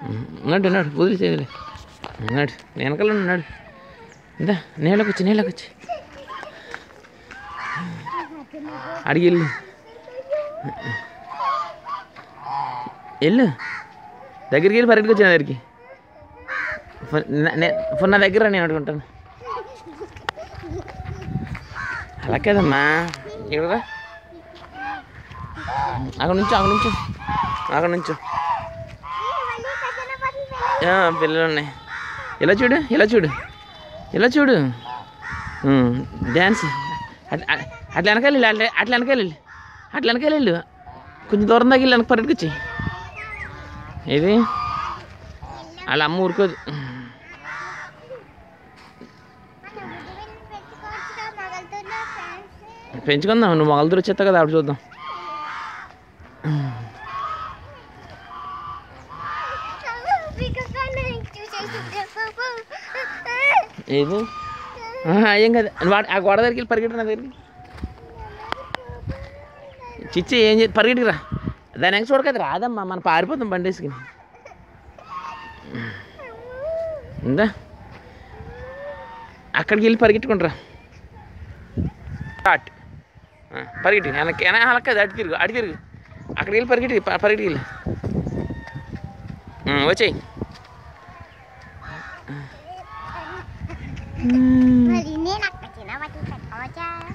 ఉన్నాడు ఉన్నాడు వదిలేసేదిలే ఉన్నాడు వెనకాల ఉన్నాడు ఇందా నేలకు వచ్చి నేలకు వచ్చి అడిగి వెళ్ళు వెళ్ళు దగ్గరికి వెళ్ళి పరిగెట్టుకు వచ్చి నా దగ్గరికి ఫోన్ నా- నే- ఫోన్ నా దగ్గర రా, నేను అడుగుంటాను అలా కదమ్మా ఇక్కడ రా. అక్కడ నుంచో అక్కడ నుంచో అక్కడ నుంచో ఆ, పిల్లలు ఉన్నాయి ఇలా చూడు ఇలా చూడు ఇలా చూడు ఉమ్, డ్యాన్స్ అట్లా అట్లా వెనకాల వెళ్ళు, అట్లా అట్లా వెనకాల వెళ్ళు. అట్లా వెనకాల వెళ్ళు కొంచెం దూరం దాకా వెళ్ళి వెనక పరిగెట్టుకొచ్చి ఇది వాళ్ళ అమ్మ ఊరుకోదు పెంచుకుందాం నువ్వు మొగలతో వచ్చేస్తావు కదా అప్పుడు చూద్దాం ఏది ఆహా, ఏం కదా నువ్వు ఆ- ఆ గోడ దగ్గరికి వెళ్ళి పరిగెట్టు నా దగ్గరికి చిచ్చి ఏం చే పరిగెట్టుకురా దాని వెనక చూడకది రాదమ్మా మనం పారిపోతాం బండి వేసుకుని ఉందా అక్కడికి వెళ్ళి పరిగెట్టుకుంటారా స్టార్ట్ పరిగెట్టి వెనక్కి వెనక అలక్కది అటు తిరుగు అటు తిరుగు అక్కడికి వెళ్ళి పరిగెట్టి ప- పరిగెట్టి వెళ్ళి ఉమ్, వచ్చేయ్ మరి నేను అక్క చిన్న వాటి పెట్టవచ్చా